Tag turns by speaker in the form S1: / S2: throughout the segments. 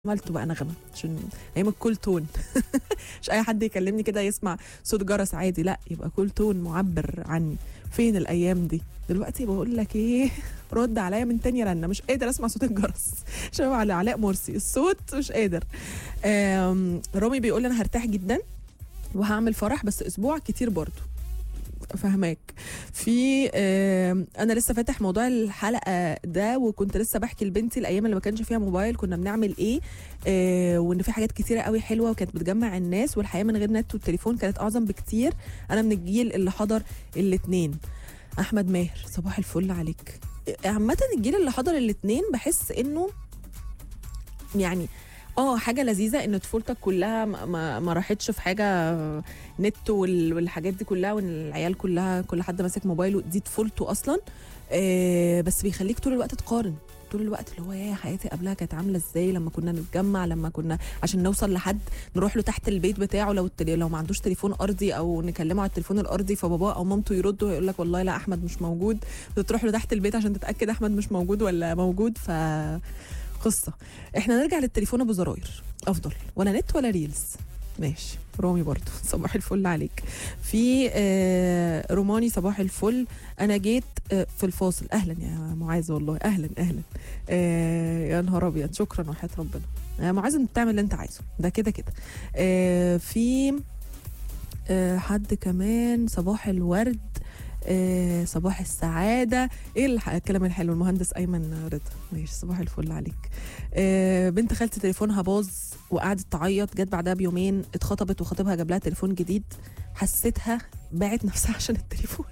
S1: عملته بقى نغمه عشان ايام الكول تون مش اي حد يكلمني كده يسمع صوت جرس عادي لا يبقى كول تون معبر عني فين الايام دي دلوقتي بقول لك ايه رد عليا من تاني رنه مش قادر اسمع صوت الجرس شباب على علاء مرسي الصوت مش قادر آم، رامي بيقول انا هرتاح جدا وهعمل فرح بس اسبوع كتير برضو فهماك في آم، انا لسه فاتح موضوع الحلقه ده وكنت لسه بحكي لبنتي الايام اللي ما كانش فيها موبايل كنا بنعمل ايه آه، وان في حاجات كتيره قوي حلوه وكانت بتجمع الناس والحياه من غير نت والتليفون كانت اعظم بكتير انا من الجيل اللي حضر الاثنين احمد ماهر صباح الفل عليك عامه الجيل اللي حضر الاثنين بحس انه يعني اه حاجه لذيذه ان طفولتك كلها ما, ما, ما راحتش في حاجه نت وال- والحاجات دي كلها وان العيال كلها كل حد ماسك موبايله دي طفولته اصلا آه بس بيخليك طول الوقت تقارن طول الوقت اللي هو يا حياتي قبلها كانت عامله ازاي لما كنا نتجمع لما كنا عشان نوصل لحد نروح له تحت البيت بتاعه لو التلي... لو ما عندوش تليفون ارضي او نكلمه على التليفون الارضي فباباه او مامته يردوا يقول لك والله لا احمد مش موجود بتروح له تحت البيت عشان تتاكد احمد مش موجود ولا موجود ف قصه احنا نرجع للتليفون ابو زراير افضل ولا نت ولا ريلز ماشي رامي برضو صباح الفل عليك في آه روماني صباح الفل انا جيت آه في الفاصل اهلا يا معاذ والله اهلا اهلا آه يا نهار ابيض شكرا وحياه ربنا يا معاذ انت بتعمل اللي انت عايزه ده كده كده آه في آه حد كمان صباح الورد آه صباح السعادة ايه الح- الكلام الحلو المهندس ايمن رضا ماشي صباح الفل عليك آه بنت خالتي تليفونها باظ وقعدت تعيط جت بعدها بيومين اتخطبت وخطيبها جاب لها تليفون جديد حسيتها باعت نفسها عشان التليفون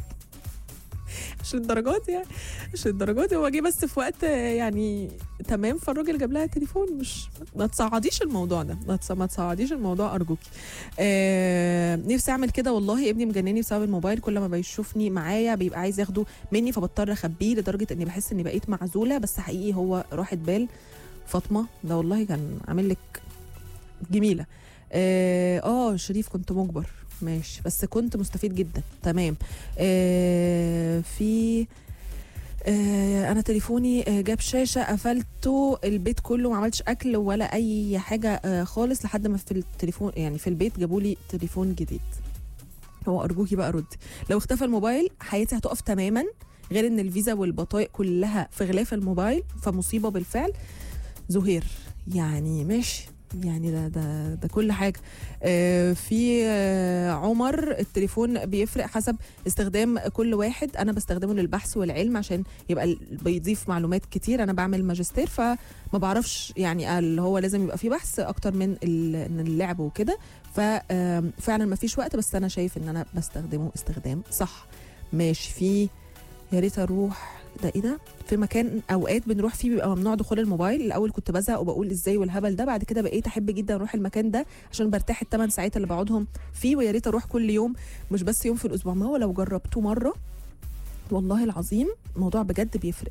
S1: مش للدرجات يعني مش للدرجات هو جه بس في وقت آه، يعني تمام فالراجل جاب لها تليفون مش ما تصعديش الموضوع ده ما تص- ما تصعديش الموضوع ارجوكي آه نفسي اعمل كده والله ابني مجنني بسبب الموبايل كل ما بيشوفني معايا بيبقى عايز ياخده مني فبضطر اخبيه لدرجه اني بحس اني بقيت معزوله بس حقيقي هو راحه بال فاطمه ده والله كان عامل لك جميله اه آه، شريف كنت مجبر ماشي بس كنت مستفيد جدا تمام آه في آه انا تليفوني آه جاب شاشه قفلته البيت كله ما عملتش اكل ولا اي حاجه آه خالص لحد ما في التليفون يعني في البيت جابوا لي تليفون جديد هو ارجوكي بقى ردي لو اختفى الموبايل حياتي هتقف تماما غير ان الفيزا والبطايق كلها في غلاف الموبايل فمصيبه بالفعل زهير يعني ماشي يعني ده ده ده كل حاجه آه في آه عمر التليفون بيفرق حسب استخدام كل واحد انا بستخدمه للبحث والعلم عشان يبقى ال- بيضيف معلومات كتير انا بعمل ماجستير فما بعرفش يعني اللي هو لازم يبقى في بحث اكتر من ال- من اللعب وكده ففعلا ما فيش وقت بس انا شايف ان انا بستخدمه استخدام صح ماشي في يا ريت اروح ده ايه ده في مكان اوقات بنروح فيه بيبقى ممنوع دخول الموبايل الاول كنت بزهق وبقول ازاي والهبل ده بعد كده بقيت احب جدا اروح المكان ده عشان برتاح الثمان ساعات اللي بقعدهم فيه ويا ريت اروح كل يوم مش بس يوم في الاسبوع ما هو لو جربته مره والله العظيم الموضوع بجد بيفرق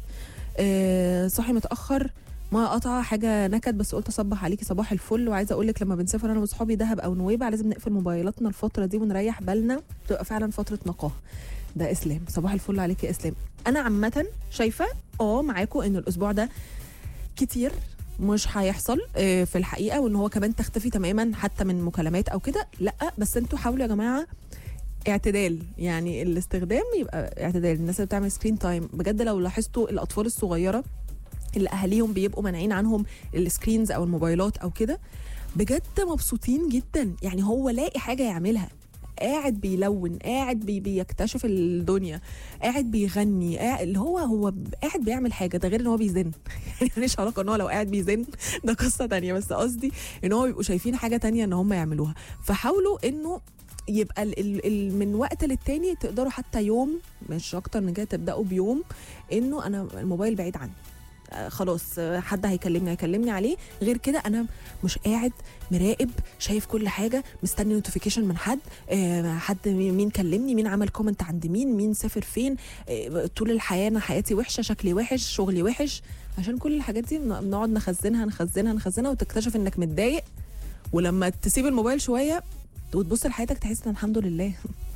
S1: آه صاحي متاخر ما قطع حاجه نكد بس قلت اصبح عليكي صباح الفل وعايزه اقول لك لما بنسافر انا واصحابي دهب او نويبع لازم نقفل موبايلاتنا الفتره دي ونريح بالنا بتبقى فعلا فتره نقاهه ده اسلام صباح الفل عليك يا اسلام انا عامه شايفه اه معاكم ان الاسبوع ده كتير مش هيحصل آه، في الحقيقه وان هو كمان تختفي تماما حتى من مكالمات او كده لا بس انتوا حاولوا يا جماعه اعتدال يعني الاستخدام يبقى اعتدال الناس اللي بتعمل سكرين تايم بجد لو لاحظتوا الاطفال الصغيره اللي اهاليهم بيبقوا مانعين عنهم السكرينز او الموبايلات او كده بجد مبسوطين جدا يعني هو لاقي حاجه يعملها قاعد بيلون قاعد بي بيكتشف الدنيا قاعد بيغني قاعد اللي هو هو ب- قاعد بيعمل حاجه ده غير ان هو بيزن يعني ماليش علاقه ان هو لو قاعد بيزن ده قصه تانية بس قصدي ان هو بيبقوا شايفين حاجه تانية ان هم يعملوها فحاولوا انه يبقى ال ال ال من وقت للتاني تقدروا حتى يوم مش اكتر من كده تبداوا بيوم انه انا الموبايل بعيد عني آه، خلاص آه، حد هيكلمني هيكلمني عليه غير كده انا مش قاعد مراقب شايف كل حاجه مستني نوتيفيكيشن من حد آه، حد مين مين كلمني مين عمل كومنت عند مين مين سافر فين آه، طول الحياه انا حياتي وحشه شكلي وحش شغلي وحش عشان كل الحاجات دي بن- بنقعد نخزنها نخزنها نخزنها وتكتشف انك متضايق ولما تسيب الموبايل شويه وتبص لحياتك تحس ان الحمد لله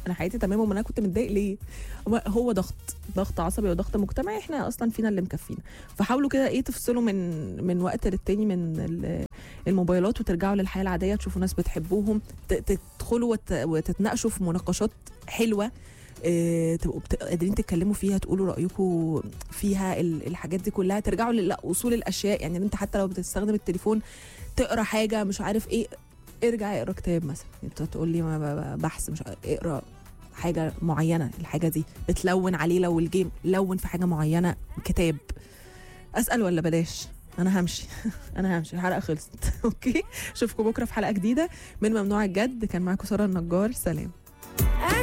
S1: انا حياتي تمام وما انا كنت متضايق ليه هو- هو ضغط ضغط عصبي وضغط مجتمعي احنا اصلا فينا اللي مكفينا فحاولوا كده ايه تفصلوا من من وقت للتاني من ال- الموبايلات وترجعوا للحياه العاديه تشوفوا ناس بتحبوهم ت- تدخلوا وت- وتتناقشوا في مناقشات حلوه آه، تبقوا بت- قادرين تتكلموا فيها تقولوا رايكم فيها ال- الحاجات دي كلها ترجعوا لاصول الاشياء يعني انت حتى لو بتستخدم التليفون تقرا حاجه مش عارف ايه ارجع اقرا كتاب مثلا انت تقول لي ما ب- ب- بحث مش عارف- اقرا حاجه معينه الحاجه دي بتلون عليه لو الجيم لون في حاجه معينه كتاب اسال ولا بلاش انا همشي انا همشي الحلقه خلصت اوكي اشوفكم بكره في حلقه جديده من ممنوع الجد كان معاكم ساره النجار سلام